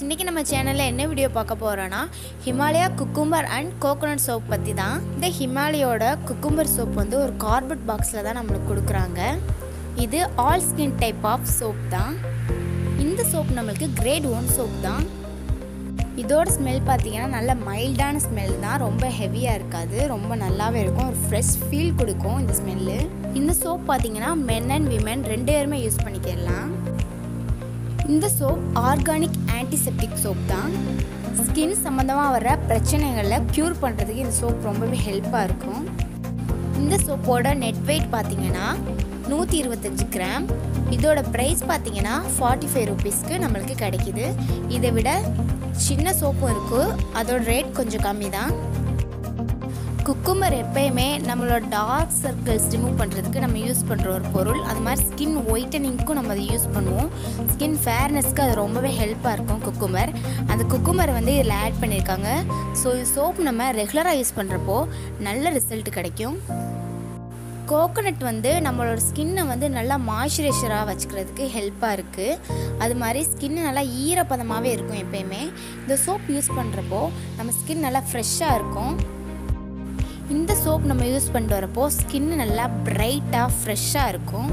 இன்றைக்கி நம்ம சேனலில் என்ன வீடியோ பார்க்க போகிறோன்னா Himalaya cucumber and coconut soap பற்றி தான் இந்த ஹிமாலயோட குக்கும்பர் சோப் வந்து ஒரு கார்பெட் பாக்ஸில் தான் நம்மளுக்கு கொடுக்குறாங்க இது all skin type of soap தான் இந்த சோப் நம்மளுக்கு கிரேட் ஒன் சோப் தான் இதோட ஸ்மெல் பார்த்தீங்கன்னா நல்ல மைல்டான ஸ்மெல் தான் ரொம்ப ஹெவியாக இருக்காது ரொம்ப நல்லாவே இருக்கும் ஒரு ஃப்ரெஷ் ஃபீல் கொடுக்கும் இந்த ஸ்மெல்லு இந்த சோப் பார்த்தீங்கன்னா மென் அண்ட் விமென் ரெண்டு பேருமே யூஸ் பண்ணிக்கலாம் இந்த சோப் ஆர்கானிக் ஆன்டிசெப்டிக் சோப் தான் ஸ்கின் சம்மந்தமாக வர பிரச்சனைகளில் க்யூர் பண்ணுறதுக்கு இந்த சோப் ரொம்பவே ஹெல்ப்பாக இருக்கும் இந்த சோப்போட நெட் வெயிட் பார்த்தீங்கன்னா நூற்றி இருபத்தஞ்சி கிராம் இதோட ப்ரைஸ் பார்த்தீங்கன்னா ஃபார்ட்டி ஃபைவ் ருபீஸ்க்கு நம்மளுக்கு கிடைக்கிது இதை விட சின்ன சோப்பும் இருக்குது அதோட ரேட் கொஞ்சம் கம்மி தான் குக்கும்பர் எப்பயுமே நம்மளோட டார்க் சர்க்கிள்ஸ் ரிமூவ் பண்ணுறதுக்கு நம்ம யூஸ் பண்ணுற ஒரு பொருள் அது மாதிரி ஸ்கின் ஒயிட்டனிங்க்கும் நம்ம அதை யூஸ் பண்ணுவோம் ஸ்கின் ஃபேர்னஸ்க்கு அது ரொம்பவே ஹெல்ப்பாக இருக்கும் குக்கும்பர் அந்த குக்கும்பர் வந்து இதில் ஆட் பண்ணியிருக்காங்க ஸோ சோப் நம்ம ரெகுலராக யூஸ் பண்ணுறப்போ நல்ல ரிசல்ட் கிடைக்கும் கோகோனட் வந்து நம்மளோட ஸ்கின்னை வந்து நல்லா மாய்ஸ்சரைசராக வச்சுக்கிறதுக்கு ஹெல்ப்பாக இருக்குது அது மாதிரி ஸ்கின் நல்லா ஈரப்பதமாகவே இருக்கும் எப்பயுமே இந்த சோப் யூஸ் பண்ணுறப்போ நம்ம ஸ்கின் நல்லா ஃப்ரெஷ்ஷாக இருக்கும் இந்த சோப் நம்ம யூஸ் பண்ணிட்டு வரப்போ ஸ்கின் நல்லா பிரைட்டாக ஃப்ரெஷ்ஷாக இருக்கும்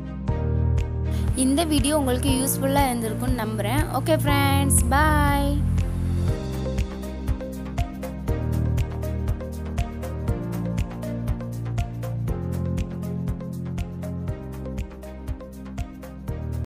இந்த வீடியோ உங்களுக்கு யூஸ்ஃபுல்லாக இருந்திருக்கும்னு நம்புகிறேன் ஓகே ஃப்ரெண்ட்ஸ் பாய்